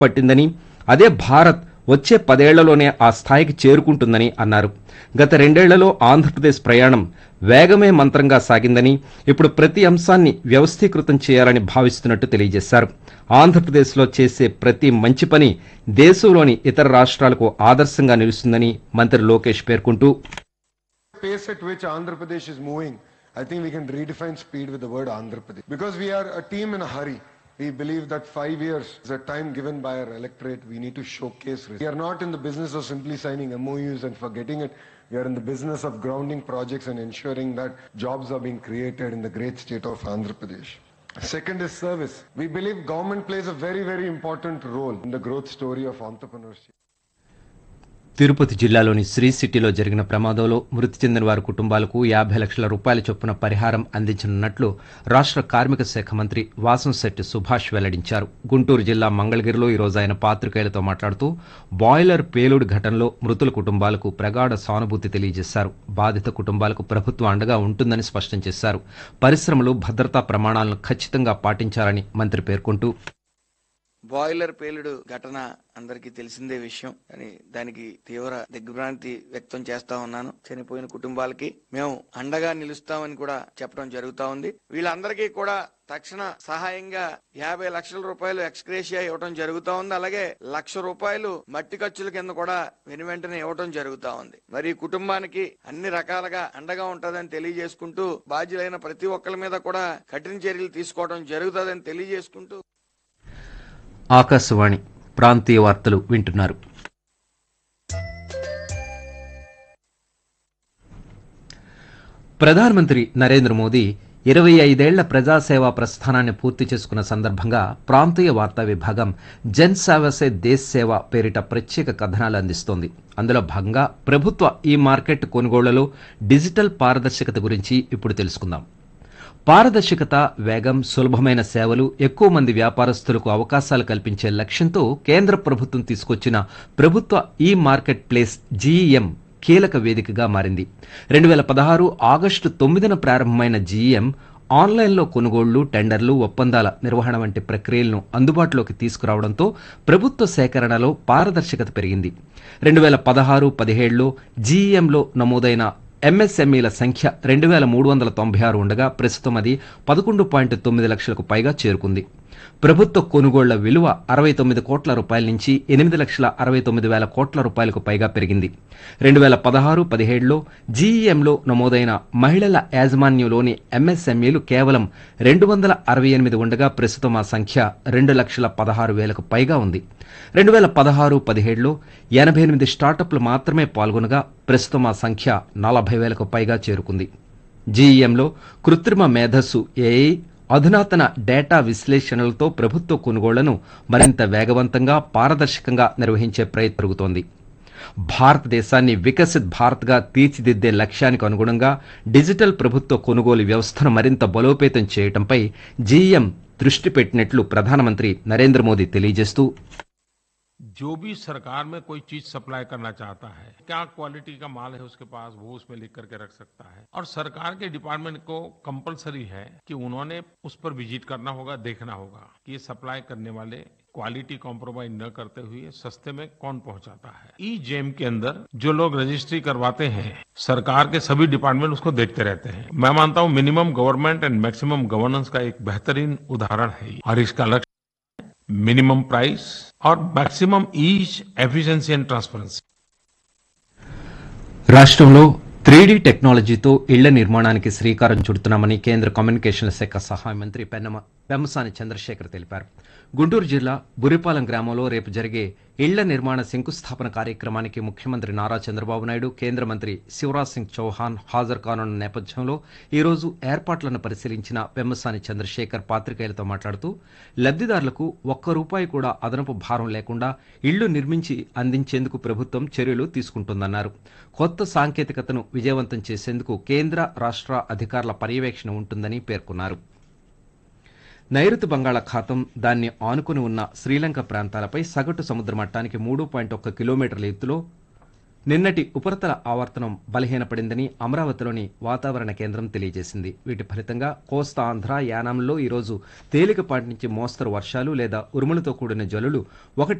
పట్టిందని అదే భారత్ వచ్చే పదేళ్లలోనే ఆ స్థాయికి చేరుకుంటుందని అన్నారు గత రెండేళ్లలో ఆంధ్రప్రదేశ్ ప్రయాణం వేగమే మంత్రంగా సాగిందని ఇప్పుడు ప్రతి అంశాన్ని వ్యవస్థీకృతం చేయాలని భావిస్తున్నట్టు తెలియజేశారు ఆంధ్రప్రదేశ్లో చేసే ప్రతి మంచి పని దేశంలోని ఇతర రాష్ట్రాలకు ఆదర్శంగా నిలుస్తుందని మంత్రి లోకేష్ పేర్కొంటూ pace at which Andhra Pradesh is moving, I think we can redefine speed with the word Andhra Pradesh. Because we are a team in a hurry. We believe that five years is a time given by our electorate. We need to showcase. results. We are not in the business of simply signing MOUs and forgetting it. We are in the business of grounding projects and ensuring that jobs are being created in the great state of Andhra Pradesh. Second is service. We believe government plays a very, very important role in the growth story of entrepreneurship. Tirupati జిల్లాలోని శ్రీ సిటీలో జరిగిన ప్రమాదంలో మృతి చెందిన వారి కుటుంబాలకు యాభై లక్షల రూపాయల చొప్పున పరిహారం అందించనున్నట్లు రాష్ట్ర కార్మిక శాఖ మంత్రి వాసంశెట్టి సుభాష్ వెల్లడించారు గుంటూరు జిల్లా మంగళగిరిలో ఈరోజు ఆయన పాత్రికేయులతో మాట్లాడుతూ బాయిలర్ పేలుడు ఘటనలో మృతుల కుటుంబాలకు ప్రగాఢ సానుభూతి తెలియజేశారు బాధిత కుటుంబాలకు ప్రభుత్వం అండగా ఉంటుందని స్పష్టం చేశారు పరిశ్రమలు భద్రతా ప్రమాణాలను ఖచ్చితంగా పాటించాలని మంత్రి పేర్కొంటూ బాయిలర్ పేలుడు ఘటన అందరికీ తెలిసిందే విషయం అని దానికి తీవ్ర దిగ్భ్రాంతి వ్యక్తం చేస్తా ఉన్నాను చనిపోయిన కుటుంబాలకి మేము అండగా నిలుస్తామని కూడా చెప్పడం జరుగుతా ఉంది వీళ్ళందరికీ కూడా తక్షణ సహాయంగా యాభై లక్షల రూపాయలు ఎక్స్గ్రేషియా ఇవ్వడం జరుగుతా ఉంది అలాగే లక్ష రూపాయలు మట్టి ఖర్చుల కింద కూడా వెను వెంటనే ఇవ్వడం జరుగుతా ఉంది మరి ఈ కుటుంబానికి అన్ని రకాలుగా అండగా ఉంటుందని తెలియజేసుకుంటూ బాధ్యులైన ప్రతి ఒక్కరి మీద కూడా కఠిన చర్యలు తీసుకోవడం జరుగుతుందని తెలియజేసుకుంటూ ఆకాశవాణి ప్రాంతీయ వార్తలు వింటున్నారు ప్రధానమంత్రి నరేంద్ర మోదీ ఇరవై ఐదేళ్ల ప్రజాసేవా ప్రస్థానాన్ని పూర్తి చేసుకున్న సందర్భంగా ప్రాంతీయ వార్తా విభాగం జన్ సేవసే దేశ్ సేవ పేరిట ప్రత్యేక కథనాలు అందిస్తోంది అందులో భాగంగా ప్రభుత్వ ఈ మార్కెట్ కొనుగోళ్లలో డిజిటల్ పారదర్శకత గురించి ఇప్పుడు తెలుసుకుందాం పారదర్శకత వేగం సులభమైన సేవలు ఎక్కువ మంది వ్యాపారస్తులకు అవకాశాలు కల్పించే లక్ష్యంతో కేంద్ర ప్రభుత్వం తీసుకొచ్చిన ప్రభుత్వ ఈ మార్కెట్ ప్లేస్ జీఈఎం కీలక వేదికగా మారింది రెండు వేల పదహారు ఆగస్టు తొమ్మిదిన ప్రారంభమైన జీఈఎం ఆన్లైన్లో కొనుగోళ్లు టెండర్లు ఒప్పందాల నిర్వహణ వంటి ప్రక్రియలను అందుబాటులోకి తీసుకురావడంతో ప్రభుత్వ సేకరణలో పారదర్శకత పెరిగింది రెండు వేల పదహారు పదిహేడులో జీఈఎంలో నమోదైన ఎంఎస్ఎంఈల సంఖ్య రెండు వేల మూడు వందల తొంభై ఆరు ఉండగా ప్రస్తుతం అది పదకొండు పాయింట్ తొమ్మిది లక్షలకు పైగా చేరుకుంది ప్రభుత్వ కొనుగోళ్ల విలువ అరవై తొమ్మిది కోట్ల రూపాయల నుంచి ఎనిమిది లక్షల అరవై తొమ్మిది వేల కోట్ల రూపాయలకు పైగా పెరిగింది రెండు వేల పదహారు పదిహేడులో జీఈఎంలో నమోదైన మహిళల యాజమాన్యంలోని ఎంఎస్ఎంఈలు కేవలం రెండు వందల అరవై ఎనిమిది ఉండగా ప్రస్తుతం ఆ సంఖ్య రెండు లక్షల పదహారు వేలకు పైగా ఉంది రెండు వేల పదహారు పదిహేడులో ఎనభై ఎనిమిది స్టార్టప్లు మాత్రమే పాల్గొనగా ప్రస్తుతం ఆ సంఖ్య నలభై వేలకు పైగా చేరుకుంది జీఈఎంలో కృత్రిమ మేధస్సు ఏఐ అధునాతన డేటా విశ్లేషణలతో ప్రభుత్వ కొనుగోళ్లను మరింత వేగవంతంగా పారదర్శకంగా నిర్వహించే ప్రయత్నం జరుగుతోంది భారతదేశాన్ని వికసిత్ భారత్గా తీర్చిదిద్దే లక్ష్యానికి అనుగుణంగా డిజిటల్ ప్రభుత్వ కొనుగోలు వ్యవస్థను మరింత బలోపేతం చేయడంపై జీఎం దృష్టి పెట్టినట్లు ప్రధానమంత్రి నరేంద్ర మోదీ తెలియజేస్తూ जो भी सरकार में कोई चीज सप्लाई करना चाहता है क्या क्वालिटी का माल है उसके पास वो उसमें लिख करके रख सकता है और सरकार के डिपार्टमेंट को कंपलसरी है कि उन्होंने उस पर विजिट करना होगा देखना होगा कि ये सप्लाई करने वाले क्वालिटी कॉम्प्रोमाइज न करते हुए सस्ते में कौन पहुंचाता है ई जेम के अंदर जो लोग रजिस्ट्री करवाते हैं सरकार के सभी डिपार्टमेंट उसको देखते रहते हैं मैं मानता हूं minimum government and maximum governance का एक बेहतरीन उदाहरण है ये। और इसका लक्ष्य मिनिमम प्राइस और maximum ease efficiency and transparency రాష్ట్రంలో త్రీడీ టెక్నాలజీతో ఇళ్ల నిర్మాణానికి శ్రీకారం చుడుతున్నామని కేంద్ర కమ్యూనికేషన్ల శాఖ సహాయ మంత్రి పెన్నమ పెమ్మసాని చంద్రశేఖర్ తెలిపారు గుంటూరు జిల్లా బురిపాలెం గ్రామంలో రేపు జరిగే ఇళ్ల నిర్మాణ శంకుస్థాపన కార్యక్రమానికి ముఖ్యమంత్రి నారా చంద్రబాబు నాయుడు కేంద్ర మంత్రి శివరాజ్ సింగ్ చౌహాన్ హాజరు కానున్న నేపథ్యంలో ఈరోజు ఏర్పాట్లను పరిశీలించిన పెమ్మసాని చంద్రశేఖర్ పాత్రికేయులతో మాట్లాడుతూ లబ్దిదారులకు ఒక్క రూపాయి కూడా అదనపు భారం లేకుండా ఇళ్లు నిర్మించి అందించేందుకు ప్రభుత్వం చర్యలు తీసుకుంటుందన్నారు కొత్త సాంకేతికతను విజయవంతం చేసేందుకు కేంద్ర రాష్ట్ర అధికారుల పర్యవేక్షణ ఉంటుందని పేర్కొన్నారు నైరుతి బంగాళాఖాతం దాన్ని ఆనుకుని ఉన్న శ్రీలంక ప్రాంతాలపై సగటు సముద్ర మట్టానికి మూడు పాయింట్ ఒక్క కిలోమీటర్ల ఎత్తులో నిన్నటి ఉపరితల ఆవర్తనం బలహీనపడిందని అమరావతిలోని వాతావరణ కేంద్రం తెలియజేసింది వీటి ఫలితంగా కోస్తా ఆంధ్ర యానాంలో ఈరోజు తేలికపాటి నుంచి మోస్తరు వర్షాలు లేదా ఉరుములతో కూడిన జల్లులు ఒకటి